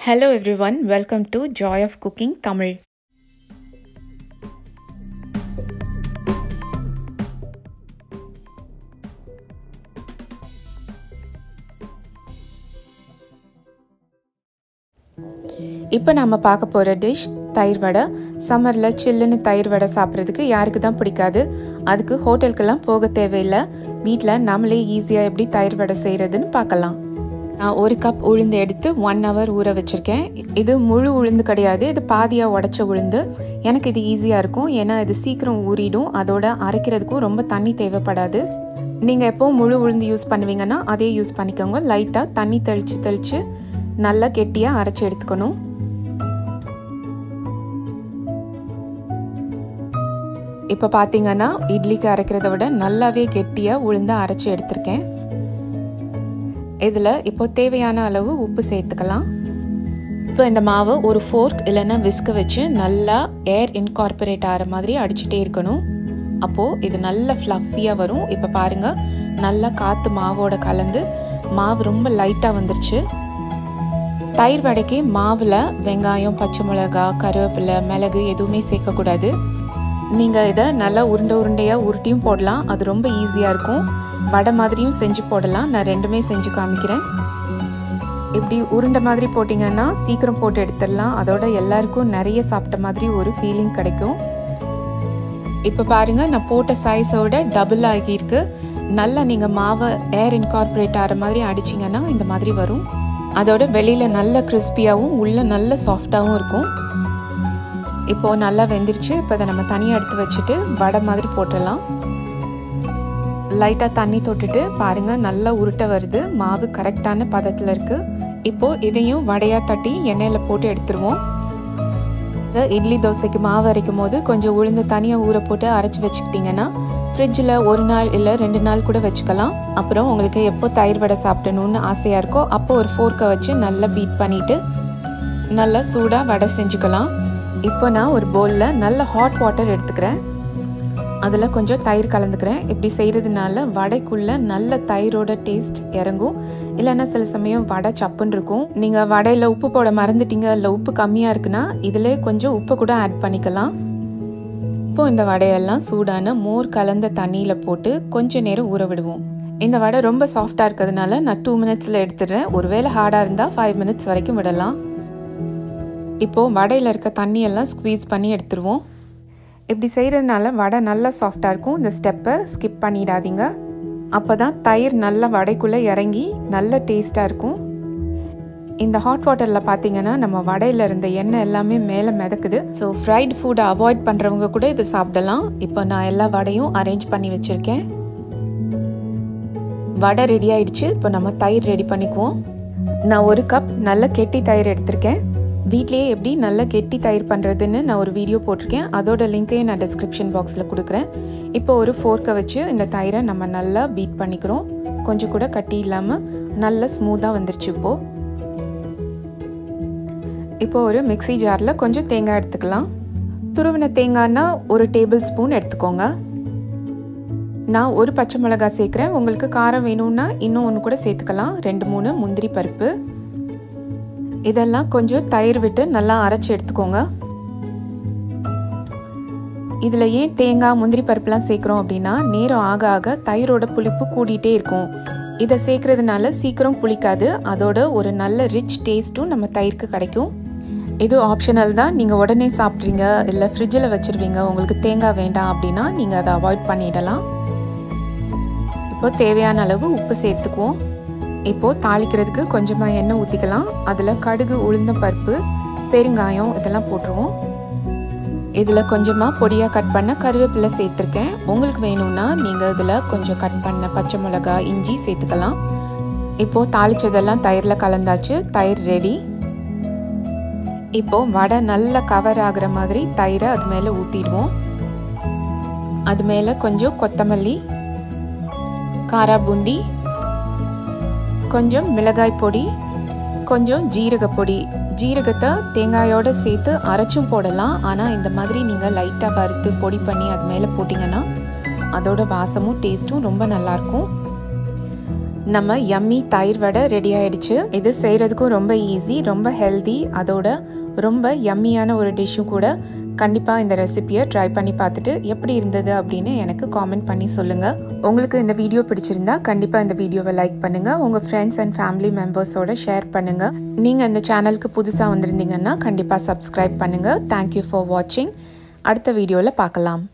Hello everyone, welcome to Joy of Cooking Tamil. இப்போ நம்ம பார்க்க போகிற டிஷ் தயிர் வடை சம்மரில் சில்லுன்னு தயிர் வடை சாப்பிட்றதுக்கு யாருக்கு தான் பிடிக்காது அதுக்கு ஹோட்டலுக்கெல்லாம் போக தேவையில்லை வீட்டில் நம்மளே ஈஸியாக எப்படி தயிர் வடை செய்கிறதுன்னு பார்க்கலாம் நான் ஒரு கப் உளுந்து எடுத்து ஒன் ஹவர் ஊற வச்சுருக்கேன் இது முழு உளுந்து கிடையாது இது பாதியாக உடச்ச உளுந்து எனக்கு இது ஈஸியாக இருக்கும் ஏன்னா இது சீக்கிரம் ஊறிடும் அதோட அரைக்கிறதுக்கும் ரொம்ப தண்ணி தேவைப்படாது நீங்கள் எப்போ முழு உளுந்து யூஸ் பண்ணுவீங்கன்னா அதே யூஸ் பண்ணிக்கோங்க லைட்டாக தண்ணி தெளித்து தெளித்து நல்லா கெட்டியாக அரைச்சி எடுத்துக்கணும் இப்போ பார்த்தீங்கன்னா இட்லிக்கு அரைக்கிறத விட நல்லாவே கெட்டியாக உளுந்து அரைச்சி எடுத்திருக்கேன் இதில் இப்போ தேவையான அளவு உப்பு சேர்த்துக்கலாம் இப்போ இந்த மாவை ஒரு ஃபோர்க் இல்லைன்னா விஸ்க வச்சு நல்லா ஏர் இன்கார்பரேட் ஆகிற மாதிரி அடிச்சுட்டே இருக்கணும் அப்போது இது நல்ல ஃப்ளஃபியாக வரும் இப்போ பாருங்கள் நல்லா காற்று மாவோட கலந்து மாவு ரொம்ப லைட்டாக வந்துருச்சு தயிர் வடைக்கு மாவில் வெங்காயம் பச்சை மிளகா கருவேப்பிலை மிளகு எதுவுமே சேர்க்கக்கூடாது நீங்கள் இதை நல்லா உருண்டை உருண்டையாக உருட்டியும் போடலாம் அது ரொம்ப ஈஸியாக இருக்கும் வடை மாதிரியும் செஞ்சு போடலாம் நான் ரெண்டுமே செஞ்சு காமிக்கிறேன் இப்படி உருண்டை மாதிரி போட்டிங்கன்னா சீக்கிரம் போட்டு எடுத்துடலாம் அதோட எல்லாருக்கும் நிறைய சாப்பிட்ட மாதிரி ஒரு ஃபீலிங் கிடைக்கும் இப்போ பாருங்கள் நான் போட்ட சைஸோட டபுள் ஆகியிருக்கு நல்லா நீங்கள் மாவை ஏர் இன்கார்பரேட் ஆகிற மாதிரி அடிச்சிங்கன்னா இந்த மாதிரி வரும் அதோட வெளியில் நல்ல கிறிஸ்பியாகவும் உள்ளே நல்ல சாஃப்டாகவும் இருக்கும் இப்போது நல்லா வெந்துருச்சு இப்போ அதை நம்ம தனியாக எடுத்து வச்சுட்டு வடை மாதிரி போட்டுடலாம் லைட்டாக தண்ணி தொட்டுட்டு பாருங்கள் நல்லா உருட்டை வருது மாவு கரெக்டான பதத்தில் இருக்குது இப்போது இதையும் வடையாக தட்டி எண்ணெயில் போட்டு எடுத்துருவோம் இட்லி தோசைக்கு மாவு அரைக்கும் போது கொஞ்சம் உளுந்து தனியாக ஊற போட்டு அரைச்சி வச்சுக்கிட்டிங்கன்னா ஃப்ரிட்ஜில் ஒரு நாள் இல்லை ரெண்டு நாள் கூட வச்சுக்கலாம் அப்புறம் உங்களுக்கு எப்போ தயிர் வடை சாப்பிடணும்னு ஆசையாக இருக்கோ அப்போ ஒரு ஃபோர்க்கை வச்சு நல்லா பீட் பண்ணிவிட்டு நல்லா சூடாக வடை செஞ்சுக்கலாம் இப்போ நான் ஒரு பவுலில் நல்ல ஹாட் வாட்டர் எடுத்துக்கிறேன் அதில் கொஞ்சம் தயிர் கலந்துக்கிறேன் இப்படி செய்கிறதுனால வடைக்குள்ளே நல்ல தயிரோட டேஸ்ட் இறங்கும் இல்லைன்னா சில சமயம் வடை சப்புன்னு இருக்கும் நீங்கள் வடையில் உப்பு போட மறந்துட்டீங்க இல்லை உப்பு கம்மியாக இருக்குன்னா இதில் கொஞ்சம் உப்பு கூட ஆட் பண்ணிக்கலாம் இப்போ இந்த வடையெல்லாம் சூடான மோர் கலந்த தண்ணியில் போட்டு கொஞ்சம் நேரம் ஊற விடுவோம் இந்த வடை ரொம்ப சாஃப்டாக இருக்கிறதுனால நான் டூ மினிட்ஸில் எடுத்துடுறேன் ஒருவேளை ஹார்டாக இருந்தால் ஃபைவ் மினிட்ஸ் வரைக்கும் விடலாம் இப்போது வடையில் இருக்க தண்ணியெல்லாம் ஸ்க்வீஸ் பண்ணி எடுத்துருவோம் இப்படி செய்கிறதுனால வடை நல்லா சாஃப்டாக இருக்கும் இந்த ஸ்டெப்பை ஸ்கிப் பண்ணிடாதீங்க அப்போ தான் தயிர் நல்லா வடைக்குள்ளே இறங்கி நல்ல டேஸ்ட்டாக இருக்கும் இந்த ஹாட் வாட்டரில் பார்த்தீங்கன்னா நம்ம வடையில் இருந்த எண்ணெய் எல்லாமே மேலே மிதக்குது ஸோ ஃப்ரைட் ஃபுட்டை அவாய்ட் பண்ணுறவங்க கூட இதை சாப்பிடலாம் இப்போ நான் எல்லா வடையும் அரேஞ்ச் பண்ணி வச்சுருக்கேன் வடை ரெடி ஆயிடுச்சு இப்போ நம்ம தயிர் ரெடி பண்ணிக்குவோம் நான் ஒரு கப் நல்ல கெட்டி தயிர் எடுத்திருக்கேன் வீட்லேயே எப்படி நல்ல கெட்டி தயிர் பண்ணுறதுன்னு நான் ஒரு வீடியோ போட்டிருக்கேன் அதோட லிங்க்கையும் நான் டிஸ்கிரிப்ஷன் பாக்ஸில் கொடுக்குறேன் இப்போ ஒரு ஃபோர்க்கை வச்சு இந்த தயிரை நம்ம நல்லா பீட் பண்ணிக்கிறோம் கொஞ்சம் கூட கட்டி இல்லாமல் நல்ல ஸ்மூத்தாக வந்துருச்சு இப்போது இப்போ ஒரு மிக்சி ஜாரில் கொஞ்சம் தேங்காய் எடுத்துக்கலாம் துருவின தேங்காய்னா ஒரு டேபிள் ஸ்பூன் எடுத்துக்கோங்க நான் ஒரு பச்சை மிளகாய் சேர்க்குறேன் உங்களுக்கு காரம் வேணும்னா இன்னும் ஒன்று கூட சேர்த்துக்கலாம் ரெண்டு மூணு முந்திரி பருப்பு இதெல்லாம் கொஞ்சம் தயிர் விட்டு நல்லா அரைச்சி எடுத்துக்கோங்க இதில் ஏன் தேங்காய் முந்திரி பருப்புலாம் சேர்க்குறோம் அப்படின்னா நேரம் ஆக ஆக தயிரோட புளிப்பு கூடிட்டே இருக்கும் இதை சேர்க்கறதுனால சீக்கிரம் புளிக்காது அதோட ஒரு நல்ல ரிச் டேஸ்ட்டும் நம்ம தயிருக்கு கிடைக்கும் இது ஆப்ஷனல் தான் நீங்கள் உடனே சாப்பிட்றீங்க இல்லை ஃப்ரிட்ஜில் வச்சுருவீங்க உங்களுக்கு தேங்காய் வேண்டாம் அப்படின்னா நீங்கள் அதை அவாய்ட் பண்ணிடலாம் இப்போ தேவையான அளவு உப்பு சேர்த்துக்குவோம் இப்போது தாளிக்கிறதுக்கு கொஞ்சமாக எண்ணெய் ஊற்றிக்கலாம் அதில் கடுகு உளுந்த பருப்பு பெருங்காயம் இதெல்லாம் போட்டுருவோம் இதில் கொஞ்சமாக பொடியாக கட் பண்ண கருவேப்பிலை சேர்த்துருக்கேன் உங்களுக்கு வேணும்னா நீங்கள் இதில் கொஞ்சம் கட் பண்ண பச்சை மிளகா இஞ்சி சேர்த்துக்கலாம் இப்போது தாளித்ததெல்லாம் தயிரில் கலந்தாச்சு தயிர் ரெடி இப்போது வடை நல்லா கவர் ஆகிற மாதிரி தயிரை அது மேலே ஊற்றிடுவோம் அது மேலே கொஞ்சம் கொத்தமல்லி காரா பூந்தி கொஞ்சம் மிளகாய் பொடி கொஞ்சம் ஜீரக பொடி ஜீரகத்தை தேங்காயோடு சேர்த்து அரைச்சும் போடலாம் ஆனால் இந்த மாதிரி நீங்கள் லைட்டாக வறுத்து பொடி பண்ணி அது மேலே போட்டிங்கன்னா அதோட வாசமும் டேஸ்ட்டும் ரொம்ப நல்லாயிருக்கும் நம்ம யம்மி தயிர் வடை ரெடி ஆயிடுச்சு இது செய்கிறதுக்கும் ரொம்ப ஈஸி ரொம்ப ஹெல்தி அதோட ரொம்ப யம்மியான ஒரு டிஷ்ஷும் கூட கண்டிப்பாக இந்த ரெசிபியை ட்ரை பண்ணி பார்த்துட்டு எப்படி இருந்தது அப்படின்னு எனக்கு காமெண்ட் பண்ணி சொல்லுங்கள் உங்களுக்கு இந்த வீடியோ பிடிச்சிருந்தா கண்டிப்பாக இந்த வீடியோவை லைக் பண்ணுங்கள் உங்கள் ஃப்ரெண்ட்ஸ் அண்ட் ஃபேமிலி மெம்பர்ஸோட ஷேர் பண்ணுங்கள் நீங்கள் இந்த சேனலுக்கு புதுசாக வந்திருந்தீங்கன்னா கண்டிப்பாக சப்ஸ்கிரைப் பண்ணுங்கள் தேங்க்யூ ஃபார் வாட்சிங் அடுத்த வீடியோவில் பார்க்கலாம்